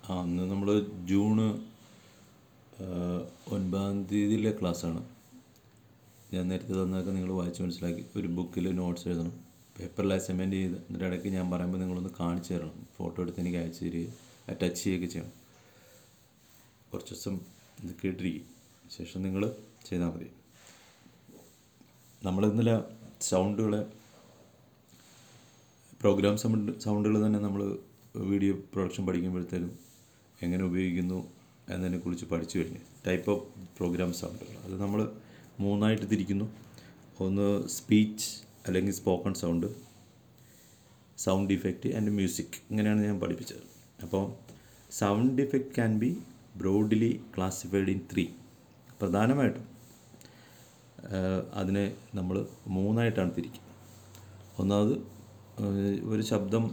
ആ അന്ന് നമ്മൾ ജൂണ് ഒൻപതാം തീയതിയിലെ ക്ലാസ്സാണ് ഞാൻ നേരത്തെ തന്നതൊക്കെ നിങ്ങൾ വായിച്ച് മനസ്സിലാക്കി ഒരു ബുക്കിൽ നോട്ട്സ് എഴുതണം പേപ്പറിൽ അസൈൻമെൻറ്റ് ചെയ്ത് എന്നിട്ട് ഇടയ്ക്ക് ഞാൻ പറയുമ്പോൾ നിങ്ങളൊന്ന് കാണിച്ചു തരണം ഫോട്ടോ എടുത്ത് എനിക്ക് അയച്ചു തരികയും ടച്ച് ചെയ്യുകയൊക്കെ ചെയ്യണം കുറച്ച് ദിവസം ഇത് കേട്ടിരിക്കും ശേഷം നിങ്ങൾ ചെയ്താൽ മതി നമ്മൾ ഇന്നലെ സൗണ്ടുകളെ പ്രോഗ്രാം സൗണ്ട് സൗണ്ടുകൾ തന്നെ നമ്മൾ വീഡിയോ പ്രൊഡക്ഷൻ പഠിക്കുമ്പോഴത്തേനും എങ്ങനെ ഉപയോഗിക്കുന്നു എന്നതിനെക്കുറിച്ച് പഠിച്ചു കഴിഞ്ഞു ടൈപ്പ് ഓഫ് പ്രോഗ്രാം സൗണ്ടുകൾ അത് നമ്മൾ മൂന്നായിട്ട് തിരിക്കുന്നു ഒന്ന് സ്പീച്ച് അല്ലെങ്കിൽ spoken sound sound effect and music ഇങ്ങനെയാണ് ഞാൻ പഠിപ്പിച്ചത് അപ്പോൾ sound effect can be broadly classified in three പ്രധാനമായിട്ടും ആഹ് അതിനെ നമ്മൾ മൂന്നായിട്ടാണ് തിരിക്കുക ഒന്നാമത് ആഹ് ഒരു ശബ്ദം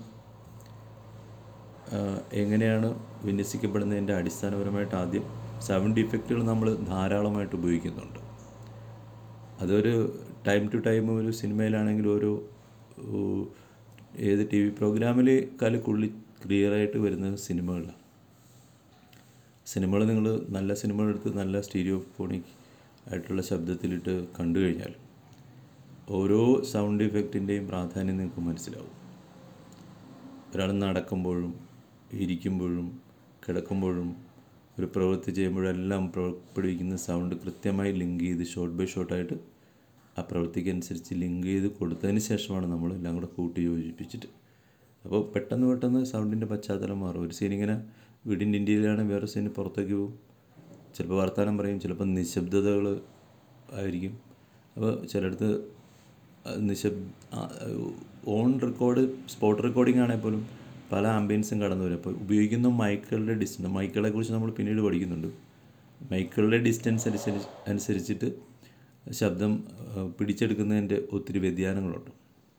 ആഹ് എങ്ങനെയാണ് വിന്യസിക്കപ്പെടുന്നതിൻ്റെ അടിസ്ഥാനപരമായിട്ട് ആദ്യം സൗണ്ട് ഇഫക്റ്റുകൾ നമ്മൾ ധാരാളമായിട്ട് ഉപയോഗിക്കുന്നുണ്ട് അതൊരു ടൈം ടു ടൈം ഒരു സിനിമയിലാണെങ്കിൽ ഓരോ ഊ, ഏത് ടി വി പ്രോഗ്രാമിൽ കലക്കുള്ളി ക്ലിയറായിട്ട് വരുന്ന സിനിമകളാണ് സിനിമകൾ നിങ്ങൾ നല്ല സിനിമകളെടുത്ത് നല്ല സ്റ്റീരിയോ ഫോണിക് ആയിട്ടുള്ള ശബ്ദത്തിലിട്ട് കണ്ടു കഴിഞ്ഞാൽ ഓരോ സൗണ്ട് ഇഫക്റ്റിൻ്റെയും പ്രാധാന്യം നിങ്ങൾക്ക് മനസ്സിലാവും ഒരാൾ നടക്കുമ്പോഴും ഇരിക്കുമ്പോഴും കിടക്കുമ്പോഴും ഒരു പ്രവൃത്തി ചെയ്യുമ്പോഴെല്ലാം പുറപ്പെടുവിക്കുന്ന സൗണ്ട് കൃത്യമായി ലിങ്ക് ചെയ്ത് ഷോട്ട് ബൈ ഷോട്ടായിട്ട് ആ പ്രവൃത്തിക്കനുസരിച്ച് ലിങ്ക് ചെയ്ത് കൊടുത്തതിന് ശേഷമാണ് നമ്മൾ എല്ലാം കൂടെ കൂട്ടി യോജിപ്പിച്ചിട്ട് അപ്പോൾ പെട്ടെന്ന് പെട്ടെന്ന് സൗണ്ടിൻ്റെ പശ്ചാത്തലം മാറും ഒരു സീൻ ഇങ്ങനെ വീടിൻ്റെ ഇന്ത്യയിലാണ് വേറെ സീന് പുറത്തേക്ക് പോകും ചിലപ്പോൾ വർത്തമാനം പറയും ചിലപ്പോൾ നിശബ്ദതകൾ ആയിരിക്കും അപ്പോൾ ചിലയിടത്ത് നിശബ് ഓൺ റെക്കോർഡ് സ്പോട്ട് റെക്കോർഡിംഗ് ആണെങ്കിൽ പോലും പല ആംബിയൻസും കടന്നു വരും അപ്പോൾ ഉപയോഗിക്കുന്ന മൈക്കുകളുടെ ഡിസ്റ്റൻസ് മൈക്കുകളെ കുറിച്ച് നമ്മൾ പിന്നീട് പഠിക്കുന്നുണ്ട് മൈക്കുകളുടെ ഡിസ്റ്റൻസ് അനുസരിച്ച് അനുസരിച്ചിട്ട് ശബ്ദം ആ, പിടിച്ചെടുക്കുന്നതിൻ്റെ ഒത്തിരി വ്യതിയാനങ്ങളുണ്ട്